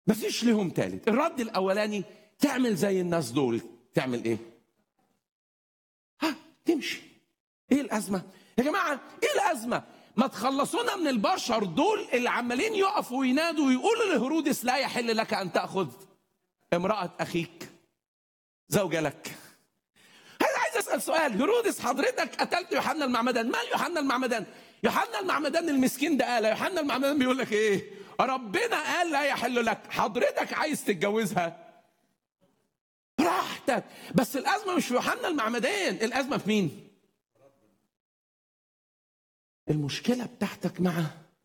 مفيش لهم تالت الرد الاولاني تعمل زي الناس دول تعمل ايه ها تمشي ايه الازمه يا جماعه ايه الازمه ما تخلصونا من البشر دول اللي عمالين يقفوا وينادوا ويقولوا لهرودس لا يحل لك ان تاخذ امراه اخيك زوجة لك انا عايز اسال سؤال هرودس حضرتك قتلت يوحنا المعمدان مال يوحنا المعمدان يوحنا المعمدان المسكين ده قال يوحنا المعمدان بيقول لك ايه ربنا قال لا يحل لك حضرتك عايز تتجوزها براحتك بس الازمه مش في يوحنا المعمدان الازمه في مين المشكله بتاعتك مع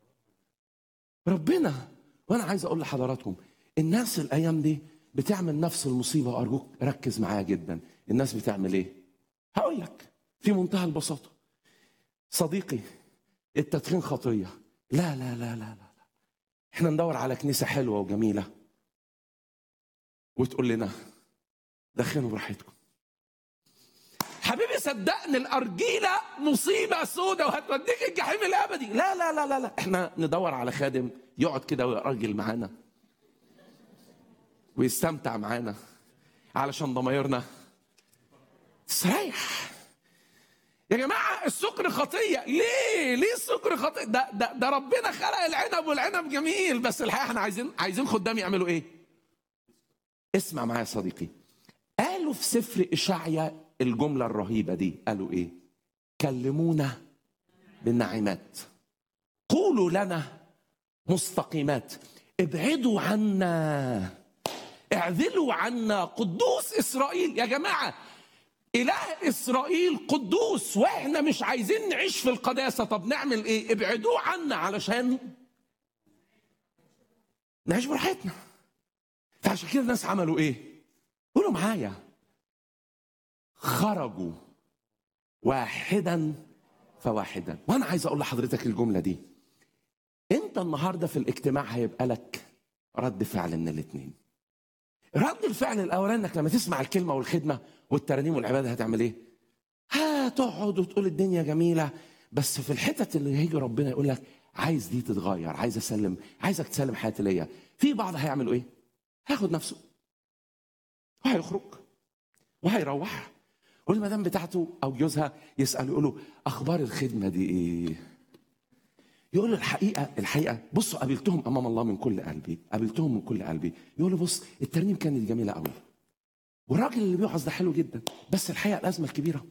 ربنا وانا عايز اقول لحضراتكم الناس الايام دي بتعمل نفس المصيبه وارجوك ركز معايا جدا الناس بتعمل ايه هقول لك في منتهى البساطه صديقي التدخين خطيه لا لا لا لا لا احنا ندور على كنيسه حلوه وجميله وتقول لنا دخنوا براحتكم حبيبي صدقني الارجيله مصيبه سودة وهتوديك الجحيم الابدي لا لا لا لا لا احنا ندور على خادم يقعد كده ويراجل معانا ويستمتع معانا علشان ضمايرنا تستريح يا جماعة السكر خطية ليه؟ ليه السكر خطية؟ ده, ده, ده ربنا خلق العنب والعنب جميل بس الحقيقة احنا عايزين عايزين خدام يعملوا ايه؟ اسمع معايا يا صديقي قالوا في سفر إشعيا الجملة الرهيبة دي قالوا ايه؟ كلمونا بالنعمات قولوا لنا مستقيمات ابعدوا عنا اعذلوا عنا قدوس اسرائيل يا جماعه اله اسرائيل قدوس واحنا مش عايزين نعيش في القداسه طب نعمل ايه ابعدوه عنا علشان نعيش براحتنا فعشان كده الناس عملوا ايه قولوا معايا خرجوا واحدا فواحدا وانا عايز اقول لحضرتك الجمله دي انت النهارده في الاجتماع هيبقى لك رد فعل من الاثنين رد الفعل الاولاني انك لما تسمع الكلمه والخدمه والترانيم والعباده هتعمل ايه؟ هتقعد وتقول الدنيا جميله بس في الحتت اللي هيجي ربنا يقول لك عايز دي تتغير عايز اسلم عايزك تسلم حياتي ليا في بعض هيعملوا ايه؟ هياخد نفسه وهيخرج وهيروح والمدام بتاعته او جوزها يسال يقولوا اخبار الخدمه دي ايه؟ يقول له الحقيقه الحقيقه بصوا قابلتهم امام الله من كل قلبي قابلتهم من كل قلبي يقول له بص الترنيم كانت جميله قوي والراجل اللي بيوعظ ده حلو جدا بس الحقيقه الازمه الكبيره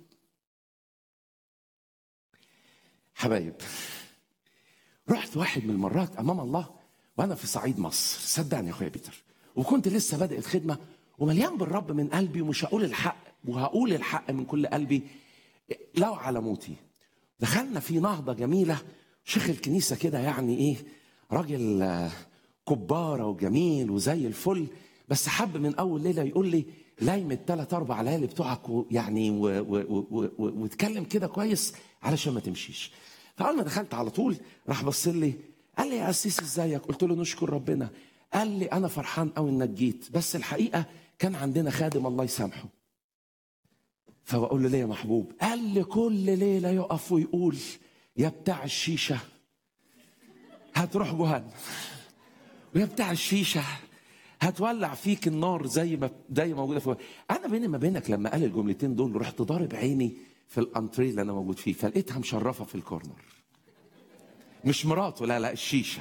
حبايب رحت واحد من المرات امام الله وانا في صعيد مصر صدقني يا اخويا بيتر وكنت لسه بادئ الخدمه ومليان بالرب من قلبي ومش هقول الحق وهقول الحق من كل قلبي لو على موتي دخلنا في نهضه جميله شيخ الكنيسة كده يعني إيه راجل كبارة وجميل وزي الفل بس حب من أول ليلة يقول لي لايم الثلاث أربع ليالي بتوعك يعني واتكلم كده كويس علشان ما تمشيش فأول ما دخلت على طول راح بص لي قال لي يا قسيس ازيك قلت له نشكر ربنا قال لي أنا فرحان قوي إنك جيت بس الحقيقة كان عندنا خادم الله يسامحه فبقول له ليه يا محبوب قال لي كل ليلة يقف ويقول يا بتاع الشيشة هتروح جهنم ويا بتاع الشيشة هتولع فيك النار زي ما زي موجودة في أنا بيني ما بينك لما قال الجملتين دول رحت ضارب عيني في الأنتريه اللي أنا موجود فيه فلقيتها مشرفة في الكورنر مش مراته لا لا الشيشة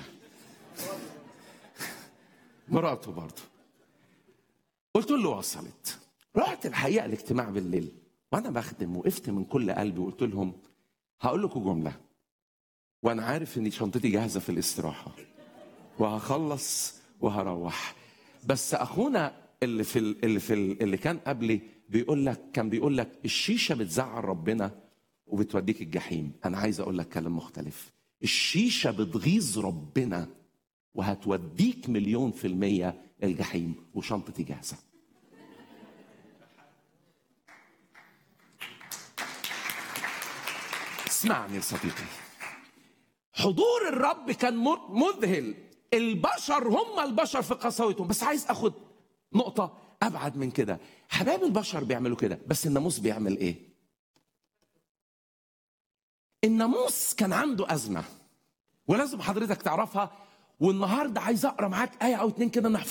مراته برضه قلت له وصلت رحت الحقيقة الاجتماع بالليل وأنا بخدم وقفت من كل قلبي وقلت لهم هقول لكم جملة وأنا عارف إن شنطتي جاهزة في الاستراحة وهخلص وهروح بس أخونا اللي في ال اللي في ال اللي كان قبلي بيقول لك كان بيقول لك الشيشة بتزعل ربنا وبتوديك الجحيم أنا عايز أقول لك كلام مختلف الشيشة بتغيظ ربنا وهتوديك مليون في المية الجحيم وشنطتي جاهزة اسمعني يا صديقي حضور الرب كان مذهل البشر هم البشر في قساوتهم بس عايز اخد نقطة أبعد من كده حبايب البشر بيعملوا كده بس الناموس بيعمل إيه؟ الناموس كان عنده أزمة ولازم حضرتك تعرفها والنهاردة عايز أقرأ معاك آية أو اتنين كده نحفظ